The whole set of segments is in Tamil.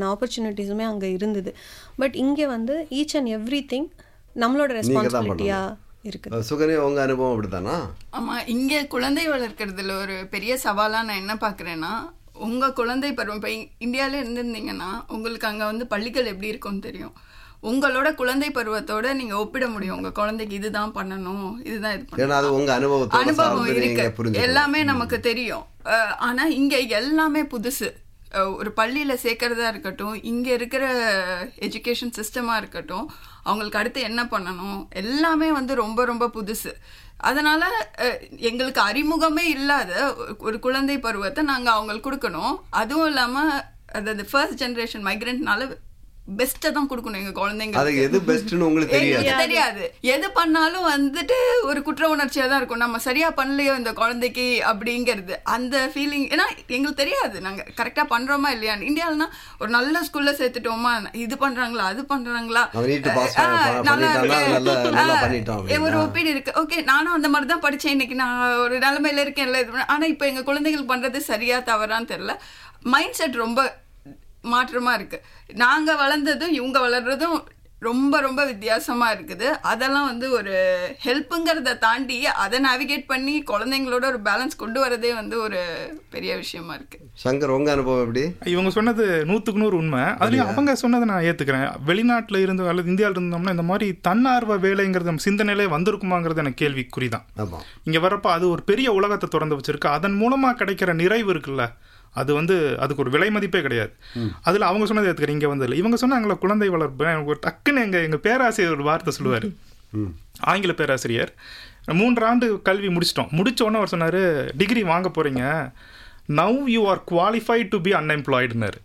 அதுக்கான ஆப்பர்ச்சுனிட்டிஸுமே அங்கே இருந்தது பட் இங்கே வந்து ஈச் அண்ட் எவ்ரி திங் நம்மளோட ரெஸ்பான்சிபிலிட்டியாக இருக்குது சுகனே உங்க அனுபவம் அப்படித்தானா ஆமா இங்க குழந்தை வளர்க்கறதுல ஒரு பெரிய சவாலா நான் என்ன பாக்குறேன்னா உங்க குழந்தை பருவம் இப்ப இ- இந்தியால இருந்திருந்தீங்கன்னா உங்களுக்கு அங்க வந்து பள்ளிகள் எப்படி இருக்கும்னு தெரியும் உங்களோட குழந்தை பருவத்தோட நீங்க ஒப்பிட முடியும் உங்க குழந்தைக்கு இதுதான் பண்ணணும் இதுதான் இது பண்ணணும் ஏன்னா அது உங்க அனுபவத்தோட அனுபவம் சார்ந்து நீங்க இருக்கு புரிஞ்சு எல்லாமே நமக்கு தெரியும் அஹ், ஆனா இங்க எல்லாமே புதுசு அஹ், ஒரு பள்ளியில சேர்க்கறதா இருக்கட்டும் இங்க இருக்கிற எஜுகேஷன் சிஸ்டமா இருக்கட்டும் அவங்களுக்கு அடுத்து என்ன பண்ணணும் எல்லாமே வந்து ரொம்ப ரொம்ப புதுசு அதனால அஹ், எங்களுக்கு அறிமுகமே இல்லாத ஒரு குழந்தை பருவத்தை நாங்க அவங்களுக்கு கொடுக்கணும் அதுவும் இல்லாம அதாவது ஃபர்ஸ்ட் ஜெனரேஷன் மைக்ரண்ட்னால பெஸ்ட்டை தான் கொடுக்கணும் எங்க குழந்தைங்க அது எது பெஸ்ட்னு உங்களுக்கு தெரியாது எங்களுக்கு தெரியாது எது பண்ணாலும் வந்துட்டு ஒரு குற்ற உணர்ச்சியா தான் இருக்கும் நம்ம சரியா பண்ணலையோ இந்த குழந்தைக்கு அப்படிங்கிறது அந்த ஃபீலிங் ஏன்னா எங்களுக்கு தெரியாது நாங்க கரெக்டா பண்றோமா இல்லையான்னு இந்தியாவிலனா ஒரு நல்ல ஸ்கூல்ல சேர்த்துட்டோமா இது பண்றாங்களா அது பண்றாங்களா அவன் neat pass ஆ, பண்ண- நல்லா பண்ணிட்டானா, இருக்கு. நல்லா- நல்லா ஆ, பண்ணிட்டான் ஒரு அப்படின்னா. ஒப்பீடு இருக்கு ஓகே நானும் அந்த மாதிரி தான் படிச்சேன் இன்னைக்கு நான் ஒரு நிலைமையில இருக்கேன்ல இது பண்ண- ஆனா இப்போ எங்க குழந்தைகள் பண்றது சரியா தவறான்னு தெரியல மைண்ட் செட் ரொம்ப மாற்றமா இருக்கு நாங்க வளர்ந்ததும் இவங்க வளர்றதும் ரொம்ப ரொம்ப வித்தியாசமா இருக்குது அதெல்லாம் வந்து ஒரு ஹெல்ப்புங்கிறத தாண்டி அதை நேவிகேட் பண்ணி குழந்தைங்களோட ஒரு பேலன்ஸ் கொண்டு வரதே வந்து ஒரு பெரிய விஷயமா இருக்கு சங்கர் உங்க அனுபவம் எப்படி இவங்க சொன்னது நூற்றுக்கு நூறு உண்மை அதுலேயும் அவங்க சொன்னதை நான் ஏற்றுக்கிறேன் வெளிநாட்டில் இருந்து அல்லது இந்தியாவில் இருந்தோம்னா இந்த மாதிரி தன்னார்வ வேலைங்கிறது நம்ம சிந்தனையிலே வந்திருக்குமாங்கிறது எனக்கு கேள்விக்குறி தான் ஆமா இங்கே வரப்போ அது ஒரு பெரிய உலகத்தை திறந்து வச்சிருக்கு அதன் மூலமாக கிடைக்கிற நிறைவு இருக்குல்ல அது வந்து அதுக்கு ஒரு விலை மதிப்பே கிடையாது அதில் அவங்க சொன்னதை ஏற்றுக்கிறேன் இங்கே வந்ததில்லை இவங்க சொன்னாங்களே குழந்தை வளர்ப்பு எனக்கு ஒரு டக்குன்னு எங்கள் எங்கள் பேராசிரியர் ஒரு வார்த்தை சொல்லுவார் ஆங்கில பேராசிரியர் மூன்று ஆண்டு கல்வி முடிச்சிட்டோம் முடிச்ச உடனே அவர் சொன்னார் டிகிரி வாங்க போகிறீங்க now you are qualified to be அன்எம்ப்ளாய்டுனாரு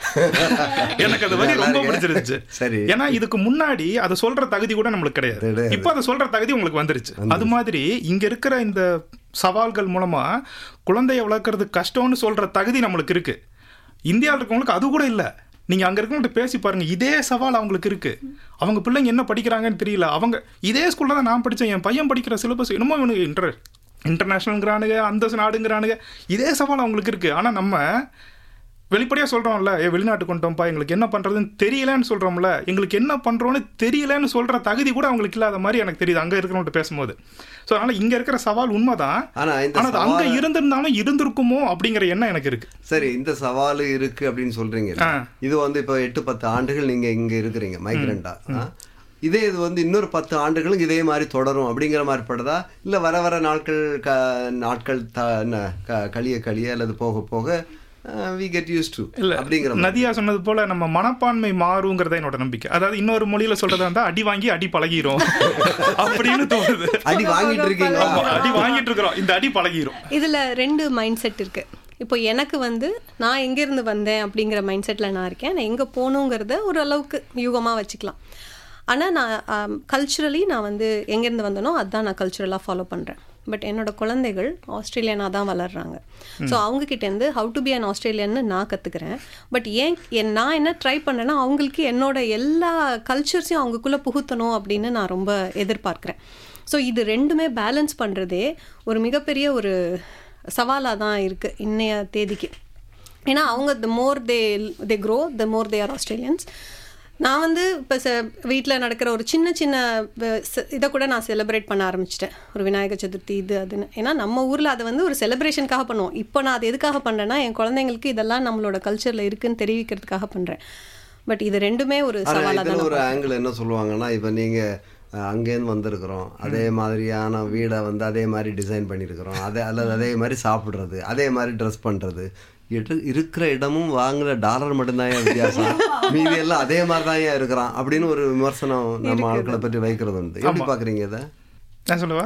எனக்கு அது வரி ரொம்ப பிடிச்சிருந்துச்சு சரி. ஏன்னா இதுக்கு முன்னாடி அதை சொல்ற தகுதி கூட நம்மளுக்கு கிடையாது கிடையாது. இப்போ அதை சொல்ற தகுதி உங்களுக்கு வந்துருச்சு அது மாதிரி இங்க இருக்கிற இந்த சவால்கள் மூலமா குழந்தைய வளர்க்கறது கஷ்டம்னு சொல்ற தகுதி நம்மளுக்கு இருக்கு இந்தியாவில் இருக்கவங்களுக்கு அது கூட இல்லை நீங்க அங்க இருக்கவங்கள்ட்ட பேசி பாருங்க இதே சவால் அவங்களுக்கு இருக்கு அவங்க பிள்ளைங்க என்ன படிக்கிறாங்கன்னு தெரியல அவங்க இதே ஸ்கூல்ல தான் நான் படிச்சேன் என் பையன் படிக்கிற சிலபஸ் என்னமோ இவனுக்கு இன்டர் இன்டர்நேஷனல்ங்கிறானுங்க அந்த நாடுங்கிறானுங்க இதே சவால் அவங்களுக்கு இருக்கு ஆனா நம்ம வெளிப்படையா சொல்றோம்ல ஏ வெளிநாட்டு கொண்டோம்ப்பா எங்களுக்கு என்ன பண்றதுன்னு தெரியலன்னு சொல்றோம்ல எங்களுக்கு என்ன பண்றோம்னு தெரியலன்னு சொல்ற தகுதி கூட அவங்களுக்கு இல்லாத மாதிரி எனக்கு தெரியுது அங்க இருக்கிறவங்கள்ட்ட பேசும்போது ஸோ அதனால இங்க இருக்கிற சவால் உண்மைதான் ஆனா இந்த ஆனா அது அங்க சவாலை- இருந்திருந்தாலும் இருந்திருக்குமோ அப்படிங்கிற எண்ணம் எனக்கு இருக்கு சரி இந்த சவால் இருக்கு அப்படின்னு சொல்றீங்க ஆ. இது வந்து இப்போ எட்டு பத்து ஆண்டுகள் நீங்க இங்க இருக்கிறீங்க மைக்ரண்டா இதே இது வந்து இன்னொரு பத்து ஆண்டுகளும் இதே மாதிரி தொடரும் அப்படிங்கிற மாதிரி படுதா இல்ல வர வர நாட்கள் க நாட்கள் த என்ன, க- கழிய கழிய அல்லது போக போக வி கெட் யூஸ் டு இல்ல அப்படிங்கிற மாதிரி. நதியா சொன்னது போல நம்ம மனப்பான்மை மாறுங்கிறத என்னோட நம்பிக்கை அதாவது இன்னொரு மொழியில சொல்றதா இருந்தா அடி வாங்கி அடி பழகிரும் அப்படின்னு தோணுது அடி வாங்கிட்டு இருக்கீங்களா ஆமா, அடி வாங்கிட்டு இருக்கிறோம் இந்த அடி பழகிரும் இதில் ரெண்டு மைண்ட் செட் இருக்கு இப்போ எனக்கு வந்து நான் எங்கேருந்து வந்தேன் அப்படிங்கிற மைண்ட் செட்டில் நான் இருக்கேன் நான் எங்கே போகணுங்கிறத ஓரளவுக்கு யூகமாக வச்சுக்கலாம் ஆனால் நான் கல்ச்சுரலி நான் வந்து எங்கேருந்து வந்தனோ அதுதான் நான் கல்ச்சுரலாக ஃபாலோ பண்ணுறேன் பட் என்னோட குழந்தைகள் ஆஸ்திரேலியனாக தான் வளர்றாங்க ஸோ அவங்கக்கிட்டேருந்து ஹவு டு பி அன் ஆஸ்திரேலியன்னு நான் கற்றுக்கிறேன் பட் ஏன் என் நான் என்ன ட்ரை பண்ணேன்னா அவங்களுக்கு என்னோட எல்லா கல்ச்சர்ஸையும் அவங்களுக்குள்ளே புகுத்தணும் அப்படின்னு நான் ரொம்ப எதிர்பார்க்குறேன் ஸோ இது ரெண்டுமே பேலன்ஸ் பண்ணுறதே ஒரு மிகப்பெரிய ஒரு சவாலாக தான் இருக்குது இன்னைய தேதிக்கு ஏன்னா அவங்க the more they they grow the more they are Australians நான் வந்து இப்போ ச வீட்டில் நடக்கிற ஒரு சின்ன சின்ன வ- ச- இதை கூட நான் செலிப்ரேட் பண்ண ஆரம்பிச்சிட்டேன் ஒரு விநாயகர் சதுர்த்தி இது அதுன்னு ஏன்னா நம்ம ஊரில் அதை வந்து ஒரு செலிப்ரேஷனுக்காக பண்ணுவோம் இப்போ நான் அது எதுக்காக பண்ணுறேன்னா என் குழந்தைங்களுக்கு இதெல்லாம் நம்மளோட கல்ச்சரில் இருக்குன்னு தெரிவிக்கிறதுக்காக பண்ணுறேன் பட் இது ரெண்டுமே ஒரு ஆனா சவாலாக இதுல தான் ஒரு ஆங்கிள் என்ன சொல்லுவாங்கன்னா இப்போ நீங்க அஹ், அங்கேருந்து வந்திருக்கிறோம் அதே மாதிரியான வீடை வந்து அதே மாதிரி டிசைன் பண்ணியிருக்கிறோம் அதே அல்லது அதே மாதிரி சாப்பிடுறது அதே மாதிரி ட்ரெஸ் பண்றது இரு- இருக்கிற இடமும் வாங்குற டாலர் மட்டும்தான் ஏன் வித்தியாசம் மீதி எல்லாம் அதே மாதிரி தான் ஏன் இருக்கிறான் அப்படின்னு ஒரு விமர்சனம் நம்ம ஆட்களை பற்றி வைக்கிறது உண்டு எப்படி பாக்குறீங்க இதை நான் சொல்லவா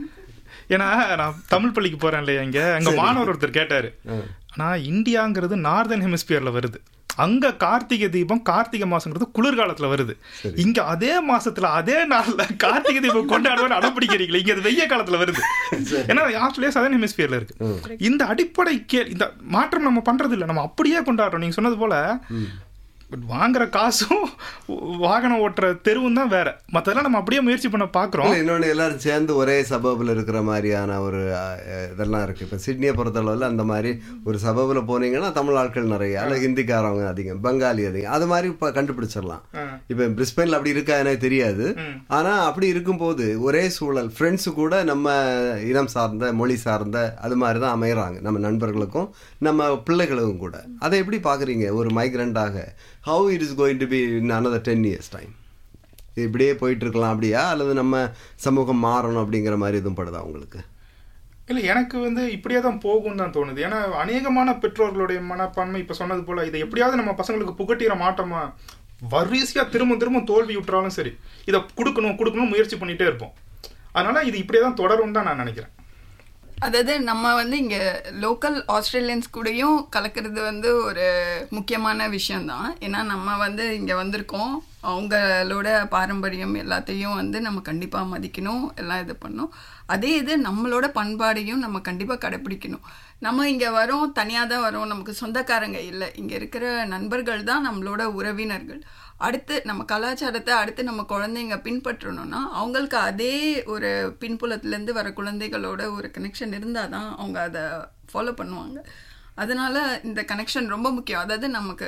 ஏன்னா நான் தமிழ் பள்ளிக்கு போறேன் இல்லையா இங்க அங்க மாணவர் ஒருத்தர் கேட்டாரு ஆனா இந்தியாங்கிறது நார்தன் ஹெமிஸ்பியர்ல வருது அங்க கார்த்திகை தீபம் கார்த்திகை மாசங்கிறது குளிர்காலத்துல வருது இங்க அதே மாசத்துல அதே நாள்ல கார்த்திகை தீபம் கொண்டாடுவார் அடம்பிடிக்கிறீங்களே இங்க அது வெய்ய காலத்துல வருது ஏன்னா ஆஸ்திரேலியா சதன் ஹெமிஸ்பியர்ல இருக்கு இந்த அடிப்படை கே இந்த மாற்றம் நம்ம பண்றது இல்ல நம்ம அப்படியே கொண்டாடுறோம் நீங்க சொன்னது போல பட் வாங்குற காசும் வாகனம் ஓட்டுற தெருவும் தான் வேற மற்றதெல்லாம் நம்ம அப்படியே முயற்சி பண்ண பார்க்குறோம் இல்ல, இன்னொன்னு எல்லாரும் சேர்ந்து ஒரே சபபில் இருக்கிற மாதிரியான ஒரு அஹ், இதெல்லாம் இருக்கு இப்போ சிட்னியை பொறுத்தளவில் அந்த மாதிரி ஒரு சபபில் போனீங்கன்னா தமிழ் ஆட்கள் நிறைய அல்ல ஹிந்திக்காரவங்க அதிகம் பெங்காலி அதிகம் அது மாதிரி இப்போ கண்டுபிடிச்சிடலாம் இப்போ பிரிஸ்பெயினில் அப்படி இருக்கா எனக்கு தெரியாது ஆனா அப்படி இருக்கும்போது ஒரே சூழல் ஃப்ரெண்ட்ஸு கூட நம்ம இனம் சார்ந்த மொழி சார்ந்த அது மாதிரி தான் அமையறாங்க நம்ம நண்பர்களுக்கும் நம்ம பிள்ளைகளுக்கும் கூட அதை எப்படி பார்க்குறீங்க ஒரு மைக்ரண்டாக how it is going to be in another ten years time இப்படியே போயிட்டு இருக்கலாம் அப்படியா அல்லது நம்ம சமூகம் மாறணும் அப்படிங்கிற மாதிரி எதுவும் படுதா உங்களுக்கு இல்லை எனக்கு வந்து இப்படியே தான் போகும் தான் தோணுது ஏன்னா அநேகமான பெற்றோர்களுடைய மனப்பான்மை இப்போ சொன்னது போல இதை எப்படியாவது நம்ம பசங்களுக்கு புகட்டிட மாட்டோமா வரிசையாக திரும்ப திரும்ப தோல்வி விட்டுறாலும் சரி இதை கொடுக்கணும் கொடுக்கணும் முயற்சி பண்ணிட்டே இருப்போம் அதனால இது இப்படியே தான் தொடரும் தான் நான் நினைக்கிறேன் அதாவது நம்ம வந்து இங்க லோக்கல் ஆஸ்திரேலியன்ஸ் கூடயும் கலக்கிறது வந்து ஒரு முக்கியமான விஷயம்தான் ஏன்னா நம்ம வந்து இங்க வந்திருக்கோம் அவங்களோட பாரம்பரியம் எல்லாத்தையும் வந்து நம்ம கண்டிப்பா மதிக்கணும் எல்லாம் இது பண்ணணும் அதே இது நம்மளோட பண்பாடையும் நம்ம கண்டிப்பா கடைப்பிடிக்கணும் நம்ம இங்க வரோம் தனியா தான் வரோம் நமக்கு சொந்தக்காரங்க இல்லை இங்க இருக்கிற நண்பர்கள் தான் நம்மளோட உறவினர்கள் அடுத்து நம்ம கலாச்சாரத்தை அடுத்து நம்ம குழந்தைங்க பின்பற்றணும்னா அவங்களுக்கு அதே ஒரு பின்புலத்துலேருந்து வர குழந்தைகளோட ஒரு கனெக்ஷன் இருந்தால் தான் அவங்க அதை ஃபாலோ பண்ணுவாங்க அதனால இந்த கனெக்ஷன் ரொம்ப முக்கியம் அதாவது நமக்கு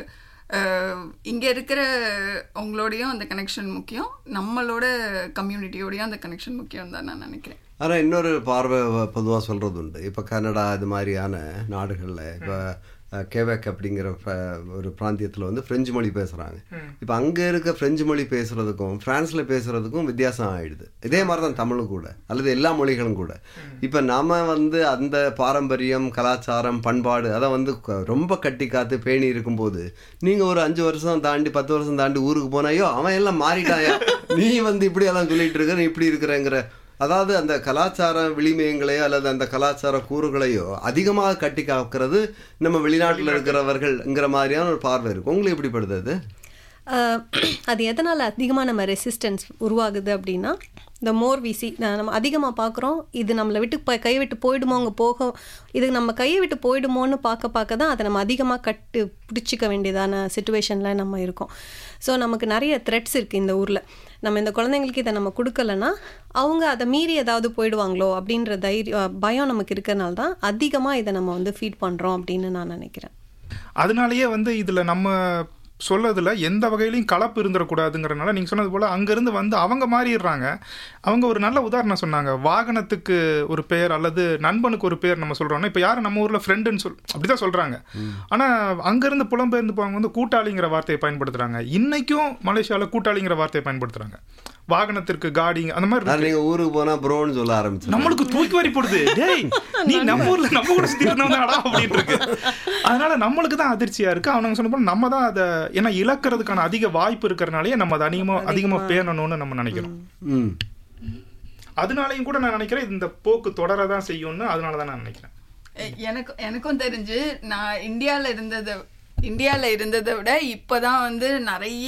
இங்கே இருக்கிற அவங்களோடையும் அந்த கனெக்ஷன் முக்கியம் நம்மளோட கம்யூனிட்டியோடையும் அந்த கனெக்ஷன் முக்கியம் தான் நான் நினைக்கிறேன் ஆனால் இன்னொரு பார்வை பொதுவாக சொல்கிறது உண்டு இப்போ கனடா இது மாதிரியான நாடுகளில் இப்போ கேவேக் அப்படிங்கிற ப- ஒரு பிராந்தியத்தில் வந்து பிரெஞ்சு மொழி பேசுகிறாங்க இப்போ அங்கே இருக்க பிரெஞ்சு மொழி பேசுகிறதுக்கும் ஃப்ரான்ஸில் பேசுகிறதுக்கும் வித்தியாசம் ஆயிடுது இதே மாதிரி தான் தமிழும் கூட அல்லது எல்லா மொழிகளும் கூட இப்போ நாம வந்து அந்த பாரம்பரியம் கலாச்சாரம் பண்பாடு அதை வந்து க- ரொம்ப கட்டி காத்து பேணி இருக்கும்போது நீங்கள் ஒரு அஞ்சு வருஷம் தாண்டி பத்து வருஷம் தாண்டி ஊருக்கு போனா, ஐயோ அவன் எல்லாம் மாறிட்டாயா நீ வந்து இப்படி எல்லாம் சொல்லிட்டு இருக்க நீ இப்படி இருக்கிறேங்கிற அதாவது அந்த கலாச்சார விளிமயங்களையோ அல்லது அந்த கலாச்சார கூறுகளையோ அதிகமாக கட்டி காக்கிறது நம்ம வெளிநாட்டில் இருக்கிறவர்கள்ங்கிற மாதிரியான ஒரு பார்வை இருக்கு உங்களுக்கு எப்படி படுது அது ஆஹ் அது எதனால் அதிகமாக நம்ம ரெசிஸ்டன்ஸ் உருவாகுது அப்படின்னா இந்த மோர் விசி நம்ம அதிகமாக பார்க்குறோம் இது நம்மளை விட்டு ப கை விட்டு போயிடுமோ அங்கே போக இது நம்ம கையை விட்டு போயிடுமோன்னு பார்க்க பார்க்க தான் அதை நம்ம அதிகமாக கட்டு பிடிச்சிக்க வேண்டியதான சுச்சுவேஷனில் நம்ம இருக்கோம் ஸோ நமக்கு நிறைய த்ரெட்ஸ் இருக்குது இந்த ஊரில் நம்ம இந்த குழந்தைங்களுக்கு இதை நம்ம கொடுக்கலன்னா அவங்க அதை மீறி ஏதாவது போயிடுவாங்களோ அப்படின்ற தைரியம் பயம் நமக்கு இருக்கிறனால தான் அதிகமாக இதை நம்ம வந்து ஃபீட் பண்ணுறோம் அப்படின்னு நான் நினைக்கிறேன் அதனாலயே வந்து இதுல நம்ம சொல்லதுல எந்த வகையிலையும் கலப்பு இருந்துடக்கூடாதுங்கிறனால நீங்க சொன்னது போல அங்கிருந்து வந்து அவங்க மாறிடுறாங்க அவங்க ஒரு நல்ல உதாரணம் சொன்னாங்க வாகனத்துக்கு ஒரு பெயர் அல்லது நண்பனுக்கு ஒரு பேர் நம்ம சொல்றோம்னா இப்போ யாரும் நம்ம ஊர்ல ஃப்ரெண்டுன்னு சொல் அப்படிதான் சொல்றாங்க ஆனா அங்கிருந்து புலம்பெயர்ந்து போவாங்க வந்து கூட்டாளிங்கிற வார்த்தையை பயன்படுத்துறாங்க இன்னைக்கும் மலேசியால கூட்டாளிங்கிற வார்த்தையை பயன்படுத்துறாங்க வாகனத்திற்கு காடி அந்த மாதிரி நான் நீங்க ஊருக்கு போனா ப்ரோன்னு சொல்ல ஆரம்பிச்சு நம்மளுக்கு தூக்கி வாரி போடுது டேய் நீ நம்ம ஊர்ல நம்ம கூட சுத்தி இருந்தவங்கடா அப்படின்னு இருக்கு அதனால நம்மளுக்கு தான் அதிர்ச்சியா இருக்கு அவனுங்க சொன்ன போல நம்ம தான் அதை ஏன்னா இழக்கிறதுக்கான அதிக வாய்ப்பு இருக்கிறனாலயே நம்ம அதை அதிகமா அதிகமா பேணணும்னு நம்ம நினைக்கிறோம் ம் அதனாலயும் கூட நான் நினைக்கிறேன் இந்த போக்கு தொடரதான் செய்யும்னு அதனால தான் நான் நினைக்கிறேன் எ- எனக்கு எனக்கும் தெரிஞ்சு நான் இந்தியாவில் இருந்ததை இந்தியாவில் இருந்ததை விட இப்போதான் வந்து நிறைய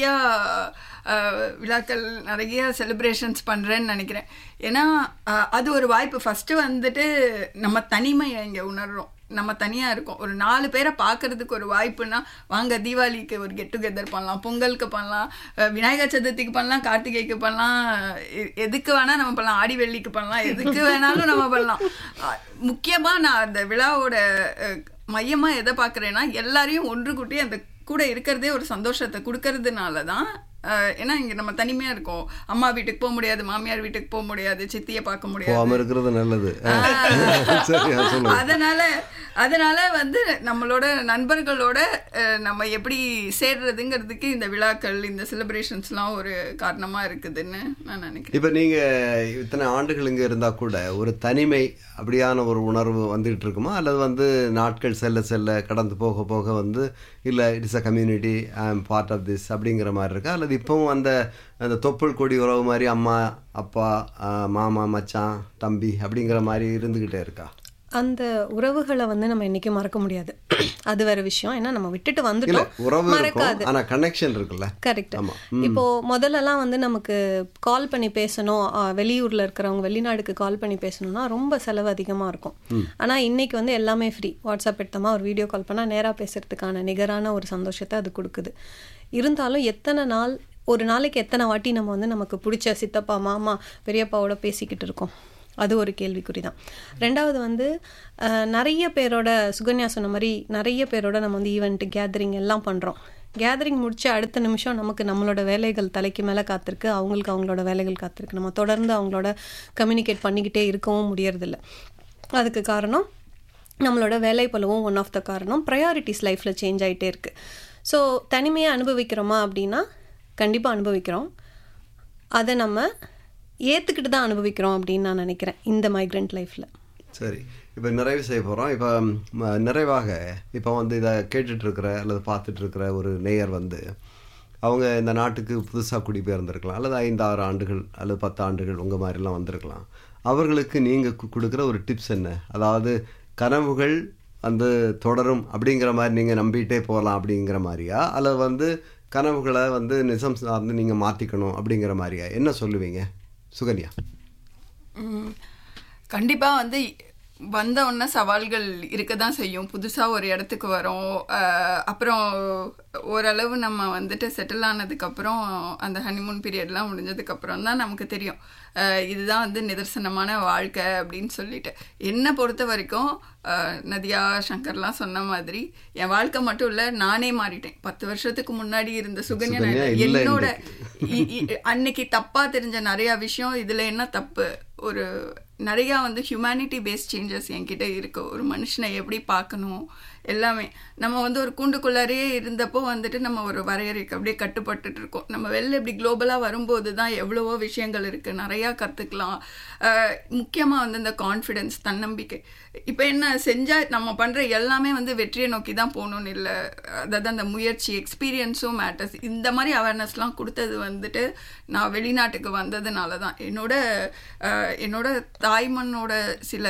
அஹ், விழாக்கள் நிறைய செலிப்ரேஷன்ஸ் பண்ணுறேன்னு நினைக்கிறேன் ஏன்னா அஹ், அது ஒரு வாய்ப்பு ஃபஸ்ட்டு வந்துட்டு நம்ம தனிமையை இங்கே உணர்றோம் நம்ம தனியாக இருக்கோம் ஒரு நாலு பேரை பார்க்கறதுக்கு ஒரு வாய்ப்புனா வாங்க தீபாவளிக்கு ஒரு கெட் டுகெதர் பண்ணலாம் பொங்கலுக்கு பண்ணலாம் அஹ், விநாயகர் சதுர்த்திக்கு பண்ணலாம் கார்த்திகைக்கு பண்ணலாம் எ- எதுக்கு வேணால் நம்ம பண்ணலாம் ஆடி வெள்ளிக்கு பண்ணலாம் எதுக்கு வேணாலும் நம்ம பண்ணலாம் அஹ், முக்கியமா நான் அந்த விழாவோட அஹ், மையமா எதை பார்க்குறேன்னா எல்லாரையும் ஒன்று கூட்டி அந்த கூட இருக்கிறதே ஒரு சந்தோஷத்தை கொடுக்கறதுனால தான் அஹ், ஏன்னா இங்க நம்ம தனிமையா இருக்கோம் அம்மா வீட்டுக்கு போக முடியாது மாமியார் வீட்டுக்கு போக முடியாது சித்தியை பார்க்க முடியாது போகாம இருக்கிறது நல்லது சரி ஆ, சொல்லுங்க அதனால அதனால வந்து நம்மளோட நண்பர்களோட அஹ், நம்ம எப்படி சேர்றதுங்கிறதுக்கு இந்த விழாக்கள் இந்த செலிப்ரேஷன்ஸ்லாம் ஒரு காரணமா இருக்குதுன்னு நான் நினைக்கிறேன் இப்போ நீங்க இத்தனை ஆண்டுகள் இங்க இருந்தா கூட ஒரு தனிமை அப்படியான ஒரு உணர்வு வந்துகிட்டு இருக்குமா அல்லது வந்து நாட்கள் செல்ல செல்ல கடந்து போக போக வந்து இல்லை it's a community I am part of this அப்படிங்கிற மாதிரி இருக்கா அல்லது இப்பவும் அந்த அந்த தொப்புள் கொடி உறவு மாதிரி அம்மா அப்பா ஆ, மாமா மச்சான் தம்பி அப்படிங்கிற மாதிரி இருந்துகிட்டே இருக்கா அந்த உறவுகளை வந்து நம்ம என்னைக்கும் மறக்க முடியாது அது வேற விஷயம் ஏன்னா நம்ம விட்டுட்டு இல்ல வந்துட்டோம் உறவு மறக்காது இருக்கும் ஆனா கனெக்ஷன் இருக்குல்ல கரெக்ட் ஆமா. இப்போ முதல்லலாம் வந்து நமக்கு கால் பண்ணி பேசணும் ஆ, வெளியூர்ல இருக்கிறவங்க வெளிநாடுக்கு கால் பண்ணி பேசணும்னா ரொம்ப செலவு அதிகமா இருக்கும் ஆனா இன்னைக்கு வந்து எல்லாமே ஃப்ரீ வாட்ஸ்அப் எடுத்தோமா ஒரு வீடியோ கால் பண்ணா நேரா பேசுறதுக்கான நிகரான ஒரு சந்தோஷத்தை அது கொடுக்குது இருந்தாலும் எத்தனை நாள் ஒரு நாளைக்கு எத்தனை வாட்டி நம்ம வந்து நமக்கு பிடிச்ச சித்தப்பா மாமா பெரியப்பாவோட பேசிக்கிட்டு இருக்கோம் அது ஒரு கேள்விக்குறி தான் ரெண்டாவது வந்து அஹ், நிறைய பேரோட சுகன்யா சொன்ன மாதிரி நிறைய பேரோட நம்ம வந்து ஈவெண்ட் கேதரிங் எல்லாம் பண்ணுறோம் கேதரிங் முடிச்ச அடுத்த நிமிஷம் நமக்கு நம்மளோட வேலைகள் தலைக்கு மேலே காத்திருக்கு அவங்களுக்கு அவங்களோட வேலைகள் காத்திருக்கு நம்ம தொடர்ந்து அவங்களோட கம்யூனிகேட் பண்ணிக்கிட்டே இருக்கவும் முடியறதில்ல அதுக்கு காரணம் நம்மளோட வேலை பழுவும் ஒன் ஆஃப் த காரணம் ப்ரையாரிட்டிஸ் லைஃப்பில் சேஞ்ச் ஆகிட்டே இருக்குது ஸோ தனிமையை அனுபவிக்கிறோமா அப்படின்னா கண்டிப்பாக அனுபவிக்கிறோம் அதை நம்ம ஏற்றுக்கிட்டு தான் அனுபவிக்கிறோம் அப்படின்னு நான் நினைக்கிறேன் இந்த மைக்ரண்ட் லைஃப்பில் சரி இப்போ நிறைவு செய்ய போகிறோம் இப்போ ம, நிறைவாக இப்போ வந்து இதை கேட்டுட்டு இருக்கிற அல்லது பார்த்துட்டு இருக்கிற ஒரு நேயர் வந்து அவங்க இந்த நாட்டுக்கு புதுசாக குடிபெயர்ந்திருக்கலாம் அல்லது ஐந்து ஆறு ஆண்டுகள் அல்லது பத்து ஆண்டுகள் உங்கள் மாதிரிலாம் வந்திருக்கலாம் அவர்களுக்கு நீங்கள் கொடுக்குற ஒரு டிப்ஸ் என்ன அதாவது கனவுகள் வந்து தொடரும் அப்படிங்கிற மாதிரி நீங்கள் நம்பிட்டே போகலாம் அப்படிங்கிற மாதிரியா அல்லது வந்து கனவுகளை வந்து நிஜம் சார்ந்து நீங்கள் மாற்றிக்கணும் அப்படிங்கிற மாதிரியா என்ன சொல்லுவீங்க சுகன்யா ம், கண்டிப்பா வந்து வந்த உடனே சவால்கள் இருக்க தான் செய்யும் புதுசாக ஒரு இடத்துக்கு வரோம் அஹ், அப்புறம் ஓரளவு நம்ம வந்துட்டு செட்டில் ஆனதுக்கப்புறம் அந்த ஹனிமூன் பீரியட்லாம் முடிஞ்சதுக்கப்புறம் தான் நமக்கு தெரியும் அஹ், இதுதான் வந்து நிதர்சனமான வாழ்க்கை அப்படின்னு சொல்லிட்டு என்னை பொறுத்த வரைக்கும் அஹ், நதியா சங்கர்லாம் சொன்ன மாதிரி என் வாழ்க்கை மட்டும் இல்லை நானே மாறிட்டேன் பத்து வருஷத்துக்கு முன்னாடி இருந்த சுகன்யா நான் சுகன்யா இல்ல என்னோட இ- இ- அன்னைக்கு தப்பா தெரிஞ்ச நிறைய விஷயம் இதுல என்ன தப்பு ஒரு நிறைய வந்து ஹியூமனிட்டி பேஸ்ட் சேஞ்சஸ் என்கிட்ட இருக்கு ஒரு மனுஷனை எப்படி பார்க்கணும் எல்லாமே நம்ம வந்து ஒரு கூண்டுக்குள்ளாரே இருந்தப்போ வந்துட்டு நம்ம ஒரு வரையறைக்கு அப்படியே கட்டுப்பட்டுட்டு இருக்கோம் நம்ம வெளில இப்படி குளோபலாக வரும்போது தான் எவ்வளவோ விஷயங்கள் இருக்கு நிறையா கற்றுக்கலாம் முக்கியமாக வந்து இந்த கான்ஃபிடென்ஸ் தன்னம்பிக்கை இப்போ என்ன செஞ்சா நம்ம பண்ற எல்லாமே வந்து வெற்றியை நோக்கி தான் போகணும்னு இல்லை அதாவது அந்த முயற்சி எக்ஸ்பீரியன்ஸும் மேட்டர்ஸ் இந்த மாதிரி அவேர்னஸ்லாம் கொடுத்தது வந்துட்டு நான் வெளிநாட்டுக்கு வந்ததுனால தான் என்னோட அஹ், என்னோட தாய்மண்ணோட சில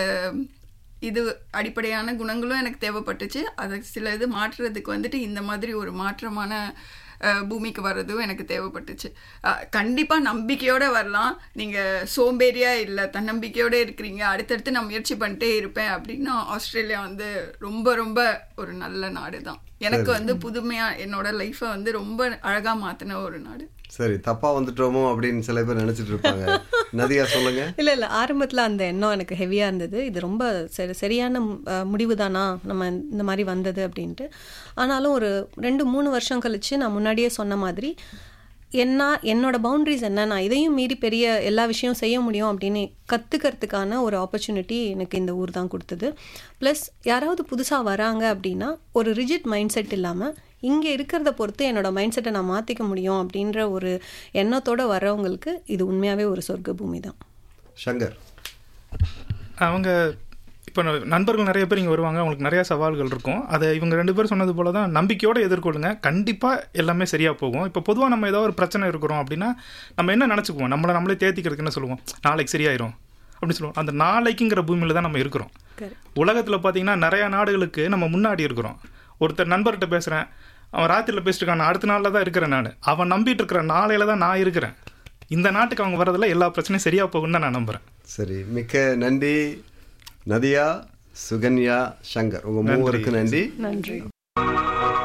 இது அடிப்படையான குணங்களும் எனக்கு தேவைப்பட்டுச்சு அதை சில இது மாற்றுறதுக்கு வந்துட்டு இந்த மாதிரி ஒரு மாற்றமான அஹ், பூமிக்கு வர்றதும் எனக்கு தேவைப்பட்டுச்சு அஹ், கண்டிப்பா நம்பிக்கையோட வரலாம் நீங்க சோம்பேறியா இல்லை தன்னம்பிக்கையோட இருக்கிறீங்க அடுத்தடுத்து நான் முயற்சி பண்ணிட்டே இருப்பேன் அப்படின்னா ஆஸ்திரேலியா வந்து ரொம்ப ரொம்ப ஒரு நல்ல நாடு தான் எனக்கு வந்து புதுமையா என்னோட லைஃப்பை வந்து ரொம்ப அழகா மாத்தின ஒரு நாடு சரி தப்பா வந்துட்டோமோ அப்படின்னு சில பேர் நினைச்சிட்டு இருப்பாங்க நதியா சொல்லுங்க இல்லை இல்லை ஆரம்பத்தில் அந்த எண்ணம் எனக்கு ஹெவியாக இருந்தது இது ரொம்ப சரி சரியான முடிவு தானா நம்ம இந்த மாதிரி வந்தது அப்படின்ட்டு ஆனாலும் ஒரு ரெண்டு மூணு வருஷம் கழிச்சு நான் முன்னாடியே சொன்ன மாதிரி என்ன என்னோட பவுண்ட்ரிஸ் என்ன நான் இதையும் மீறி பெரிய எல்லா விஷயம் செய்ய முடியும் அப்படின்னு கற்றுக்கிறதுக்கான ஒரு ஆப்பர்ச்சுனிட்டி எனக்கு இந்த ஊர் தான் கொடுத்தது ப்ளஸ் யாராவது புதுசாக வராங்க அப்படின்னா ஒரு ரிஜிட் மைண்ட் செட் இல்லாமல் இங்கே இருக்கிறத பொறுத்து என்னோட மைண்ட் செட்டை நான் மாற்றிக்க முடியும் அப்படின்ற ஒரு எண்ணத்தோட வர்றவங்களுக்கு இது உண்மையாகவே ஒரு சொர்க்க பூமி தான் சங்கர் அவங்க இப்போ நண்பர்கள் நிறைய பேர் இங்கே வருவாங்க அவங்களுக்கு நிறைய சவால்கள் இருக்கும் அதை இவங்க ரெண்டு பேரும் சொன்னது போல தான் நம்பிக்கையோடு எதிர்கொள்ளுங்க கண்டிப்பாக எல்லாமே சரியாக போகும் இப்போ பொதுவாக நம்ம ஏதோ ஒரு பிரச்சனை இருக்கிறோம் அப்படின்னா நம்ம என்ன நினச்சிக்குவோம் நம்மளை நம்மளே தேத்திக்கிறதுக்கு என்ன சொல்லுவோம் நாளைக்கு சரியாயிரும் அப்படின்னு சொல்லுவோம் அந்த நாளைக்குங்கிற பூமியில் தான் நம்ம இருக்கிறோம் உலகத்தில் பார்த்தீங்கன்னா நிறைய நாடுகளுக்கு நம்ம முன்னாடி இருக்கிறோம் ஒருத்தர் நண்பர்கிட்ட பேசுகிறேன் அவன் ராத்திரியில் பேசிட்டு இருக்கான் அடுத்த நாளில் தான் இருக்கிறேன் நான் அவன் நம்பிட்டு இருக்கிற நாளையில தான் நான் இருக்கிறேன் இந்த நாட்டுக்கு அவங்க வரதில் எல்லா பிரச்சனையும் சரியாக போகும்னு தான் நான் நம்புகிறேன் சரி மிக்க நன்றி நதியா சுகன்யா சங்கர் உங்க மூவருக்கு நன்றி நன்றி